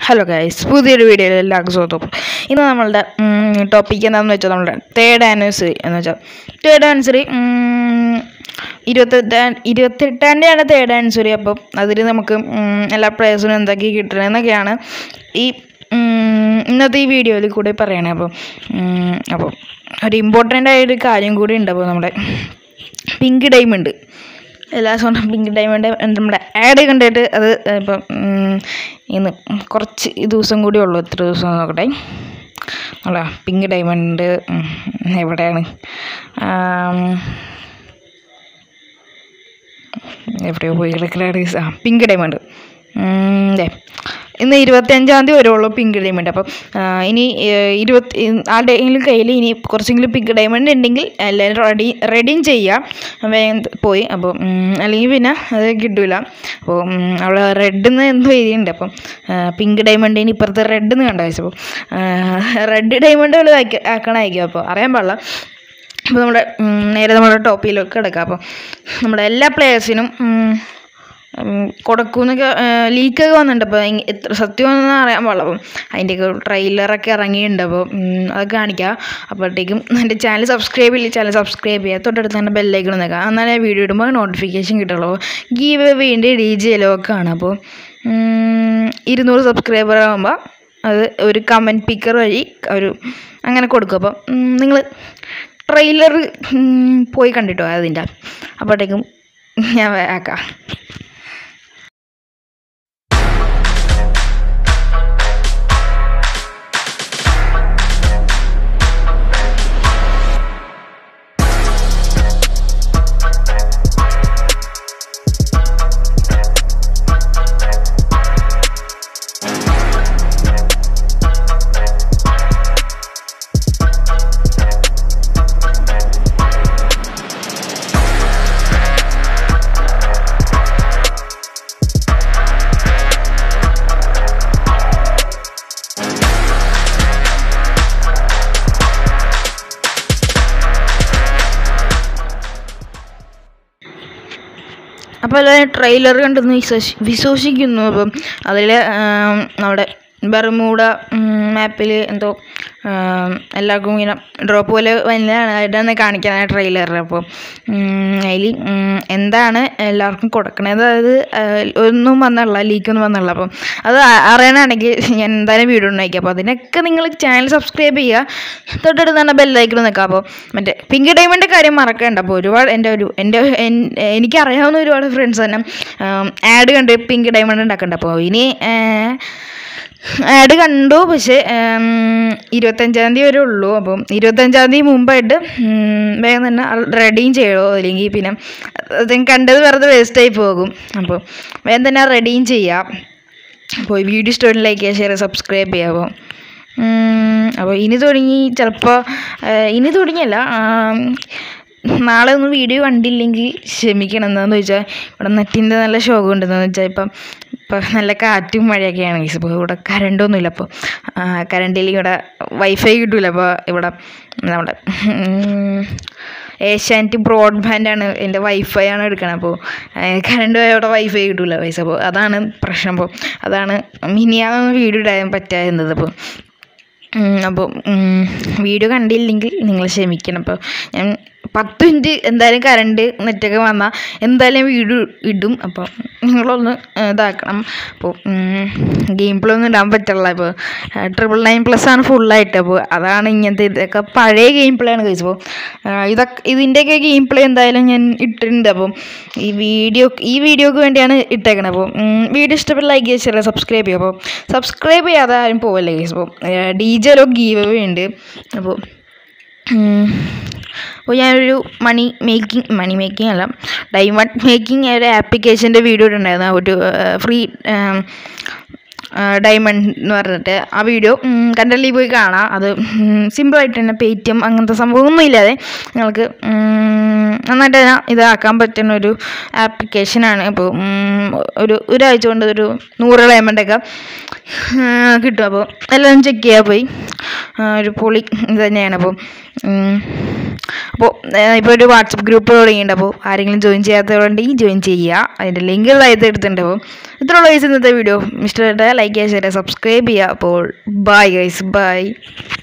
Hello guys പുതിയൊരു വീഡിയോയിൽ എല്ലാവർക്കും സ്വാഗതം ഇന്ന് നമ്മളുടെ ടോപ്പിക് എന്താണെന്ന് വെച്ചാൽ നമ്മുടെ തേർഡ് ആനിവേഴ്സറി എന്ന് വെച്ചാൽ തേർഡ് ആനിവേഴ്സറി ഇരുപത്തെട്ടാം ഇരുപത്തെട്ടാം തീയതിയാണ് തേർഡ് ആനിവേഴ്സറി അപ്പം അതിൽ നമുക്ക് ഉം, എല്ലാ പ്ലേയേഴ്സിനും എന്തൊക്കെ കിട്ടണമെന്നൊക്കെയാണ് ഈ ഉം, ഇന്നത്തെ ഈ വീഡിയോയിൽ കൂടി പറയണേ അപ്പം ഉം, അപ്പം ഒരു ഇമ്പോർട്ടൻ്റ് ആയൊരു കാര്യം കൂടി ഉണ്ട് അപ്പോൾ നമ്മുടെ പിങ്ക് ഡയമണ്ട് എല്ലാ ദിവസവും പിങ്ക് ഡയമണ്ട് നമ്മുടെ ആഡ് കണ്ടിട്ട് അത് ഇപ്പം ഉം, ഇന്ന് കുറച്ച് ദിവസം കൂടി ഉള്ളൂ എത്ര ദിവസം നോക്കട്ടെ അല്ല പിങ്ക് ഡയമണ്ട് ഉം, എവിടെയാണ് ആം, എവിടെയോ പോയി കിടക്കലാണ് ആ പിങ്ക് ഡയമണ്ട് ഉം, ദേ ഇന്ന് ഇരുപത്തഞ്ചാം തീയതി വരുള്ളൂ പിങ്ക് ഡയമണ്ട് അപ്പം ആ, ഇനി ഏഹ്, ഇരുപത്തി ആരുടെയെങ്കിലും കയ്യിൽ ഇനി കുറച്ചെങ്കിലും പിങ്ക് ഡയമണ്ട് ഉണ്ടെങ്കിൽ എല്ലാവരും റെഡി റെഡിയും ചെയ്യാം വേഗം പോയി അപ്പോൾ ഉം, അല്ലെങ്കിൽ പിന്നെ അത് കിട്ടില്ല അപ്പോൾ ഉം, അവിടെ റെഡ് എന്ന് എന്തോ എഴുതിയിട്ടുണ്ട് അപ്പം പിങ്ക് ഡയമണ്ടിന് ഇപ്പുറത്ത് റെഡ് എന്ന് കണ്ട വെച്ചപ്പോൾ റെഡ് ഡയമണ്ടുകൾ ആക്കണമായിരിക്കും അപ്പോൾ അറിയാൻ പാടില്ല അപ്പോൾ നമ്മുടെ ഉം, നേരെ നമ്മുടെ ടോപ്പിലേക്ക് കിടക്കാം അപ്പോൾ നമ്മുടെ എല്ലാ പ്ലേയേഴ്സിനും കൊടുക്കുമെന്നൊക്കെ ലീക്കൊക്കെ വന്നിട്ടുണ്ട് അപ്പോൾ ഇങ് എത്ര സത്യമാണെന്ന് അറിയാൻ പാടില്ല അപ്പം അതിൻ്റെയൊക്കെ ട്രെയിലറൊക്കെ ഇറങ്ങിയിട്ടുണ്ട് അപ്പോൾ ഉം, അത് കാണിക്കാം അപ്പോഴത്തേക്കും എൻ്റെ ചാനൽ സബ്സ്ക്രൈബ് ചെയ്യില്ല ചാനൽ സബ്സ്ക്രൈബ് ചെയ്യുക തൊട്ടടുത്ത് തന്നെ ബെല്ലൈക്കണം നിൽക്കുക എന്നാലേ വീഡിയോ ഇടുമ്പോൾ നോട്ടിഫിക്കേഷൻ കിട്ടുള്ളൂ ഗീവ് വേണ്ടി ഡി ജി ആണ് അപ്പോൾ ഉം, ഇരുന്നൂറ് സബ്സ്ക്രൈബർ ആകുമ്പോൾ അത് ഒരു കമൻറ്റ് പിക്കർ വഴി ഒരു അങ്ങനെ കൊടുക്കും അപ്പം നിങ്ങൾ ട്രെയിലർ പോയി കണ്ടിട്ടോ അതിൻ്റെ അപ്പോഴത്തേക്കും ഞാൻ ആക്കാം അപ്പോൾ എല്ലാവരും ട്രെയിലർ കണ്ടെന്ന് വിശ്വസി വിശ്വസിക്കുന്നു അപ്പം അതിൽ നമ്മുടെ ബർമൂഡ മാപ്പിൽ എന്തോ ആം, എല്ലാവർക്കും ഇങ്ങനെ ഡ്രോപ്പ് പോലെ വലുതാണ് ഇടാന്ന് കാണിക്കാൻ ട്രെയിലറിൽ അപ്പോൾ അതിൽ എന്താണ് എല്ലാവർക്കും കൊടുക്കണത് അതായത് ആ, ഒന്നും വന്നുള്ള ലീക്കൊന്നും വന്നുള്ള അപ്പം അത് അ- അറിയണമെങ്കിൽ ഞാൻ എന്തായാലും വീഡിയോ ഉണ്ടാക്കി അപ്പോൾ അതിനൊക്കെ നിങ്ങൾ ചാനൽ സബ്സ്ക്രൈബ് ചെയ്യുക തൊട്ടടുത്ത് തന്നെ ബെല്ലൈക്കണം നിൽക്കുക അപ്പോൾ മറ്റേ പിങ്ക് ഡയമണ്ട് കാര്യം മറക്കണ്ട അപ്പോൾ ഒരുപാട് എൻ്റെ ഒരു എൻ്റെ എൻ- എനിക്കറിയാവുന്ന ഒരുപാട് ഫ്രണ്ട്സ് തന്നെ ആഡ് കണ്ട് പിങ്ക് ഡയമണ്ട് ഉണ്ടാക്കണ്ട അപ്പോൾ ഇനി ആഡ് കണ്ടു പക്ഷേ ഉം, ഇരുപത്തഞ്ചാം തീയതി വരെ ഉള്ളൂ അപ്പം ഇരുപത്തഞ്ചാം തീയതി മുമ്പായിട്ട് ഉം, വേഗം തന്നെ റെഡിയും ചെയ്യണോ അല്ലെങ്കിൽ പിന്നെ അത് കണ്ടത് വെറുതെ വേസ്റ്റായി പോകും അപ്പോൾ വേഗം തന്നെ റെഡിയും ചെയ്യാം അപ്പോൾ വീഡിയോ ഇഷ്ടമായി ലൈക്ക് ചെയ്യുക ഷെയർ സബ്സ്ക്രൈബ് ചെയ്യുക അപ്പോൾ അപ്പോൾ ഇനി തുടങ്ങി ചിലപ്പോൾ ഇനി തുടങ്ങിയല്ല ആം, നാളെ ഒന്നും വീഡിയോ കണ്ടില്ലെങ്കിൽ ക്ഷമിക്കണം എന്താണെന്ന് വെച്ചാൽ ഇവിടെ നെറ്റിൻ്റെ നല്ല ശോകം ഉണ്ടെന്ന് വെച്ചാൽ ഇപ്പം ഇപ്പം നല്ല കാറ്റും മഴയൊക്കെയാണ് guys. ഇപ്പോൾ ഇവിടെ കറണ്ടൊന്നുമില്ല അപ്പോൾ കറണ്ടിൽ ഇവിടെ വൈഫൈ കിട്ടില്ല അപ്പോൾ ഇവിടെ നമ്മുടെ ഉം, ഏഷ്യാനെറ്റ് ബ്രോഡ്ബാൻഡാണ് എൻ്റെ വൈഫൈ ആണ് എടുക്കണത് അപ്പോൾ കറണ്ട് പോയാൽ ഇവിടെ വൈഫൈ കിട്ടില്ല പൈസ അപ്പോൾ അതാണ് പ്രശ്നം അപ്പോൾ അതാണ് മിനിയാന്ന് വീഡിയോ ഇടാൻ പറ്റാതിരുന്നത് അപ്പോൾ അപ്പോൾ വീഡിയോ കണ്ടില്ലെങ്കിൽ നിങ്ങൾ ക്ഷമിക്കണം അപ്പോൾ ഞാൻ പത്ത് മിനിറ്റ് എന്തായാലും കറണ്ട് നെറ്റൊക്കെ വന്നാൽ എന്തായാലും വീഡിയോ ഇടും അപ്പോൾ നിങ്ങളൊന്ന് ഇതാക്കണം അപ്പോൾ ഗെയിം പ്ലേ ഒന്നും ഇടാൻ പറ്റില്ല ഇപ്പോൾ ട്രിപ്പിൾ നയൻ പ്ലസ് ആണ് ഫുള്ളായിട്ട് അപ്പോൾ അതാണ് ഇങ്ങനത്തെ ഇതൊക്കെ പഴയ ഗെയിം പ്ലേ ആണ് കഴിച്ചു അപ്പോൾ ഇതൊക്കെ ഇതിൻ്റെയൊക്കെ ഗെയിം പ്ലേ എന്തായാലും ഞാൻ ഇട്ടിട്ടുണ്ട് അപ്പം ഈ വീഡിയോ ഈ വീഡിയോക്ക് വേണ്ടിയാണ് ഇട്ടേക്കണത് അപ്പോൾ വീഡിയോ ഇഷ്ടപ്പെട്ട ലൈക്ക് ചെയ്യുക സബ്സ്ക്രൈബ് ചെയ്യുക അപ്പോൾ സബ്സ്ക്രൈബ് ചെയ്യാതെ ആരും പോവല്ലേ ഗൈസ് അപ്പോൾ ഡി ജെലോ ഗീവ് അവേ ഉണ്ട് അപ്പോൾ ഉം, അപ്പോൾ ഞാനൊരു മണി മേക്കിംഗ് മണി മേക്കിംഗ് അല്ല ഡയമണ്ട് മേക്കിംഗ് ഒരു ആപ്ലിക്കേഷൻ്റെ വീഡിയോ ഇട്ടുണ്ടായിരുന്നു ഒരു ഫ്രീ ഡയമണ്ട് എന്ന് പറഞ്ഞിട്ട് ആ വീഡിയോ കണ്ടല്ലി പോയി കാണാം അത് സിമ്പിളായിട്ട് തന്നെ പേറ്റിഎം അങ്ങനത്തെ സംഭവമൊന്നും ഇല്ലാതെ നിങ്ങൾക്ക് ഉം, നന്നായിട്ട് ഞാൻ ഇതാക്കാൻ പറ്റുന്ന ഒരു ആപ്ലിക്കേഷനാണ് അപ്പോൾ ഉം, ഒരു ഒരാഴ്ച കൊണ്ട് ഒരു നൂറ് ഡയമണ്ടൊക്കെ കിട്ടും അപ്പോൾ എല്ലാം ചെക്ക് ചെയ്യാൻ പോയി ആ, ഒരു പൊളി ഇത് തന്നെയാണ് അപ്പോൾ അപ്പോൾ ഇപ്പോൾ ഒരു വാട്സപ്പ് ഗ്രൂപ്പ് തുടങ്ങിയിട്ടുണ്ട് അപ്പോൾ ആരെങ്കിലും ജോയിൻ ചെയ്യാത്തതുണ്ടെങ്കിൽ ജോയിൻ ചെയ്യുക അതിൻ്റെ ലിങ്ക് താഴത്ത് എടുത്തിട്ടുണ്ട് അപ്പോൾ ഇത്രയുള്ള ഗൈസ് ഇന്നത്തെ വീഡിയോ ഇഷ്ടപ്പെട്ട ലൈക്ക് ചെയ്യുക ഷെയർ സബ്സ്ക്രൈബ് ചെയ്യുക അപ്പോൾ ബൈ ഗൈസ് ബൈ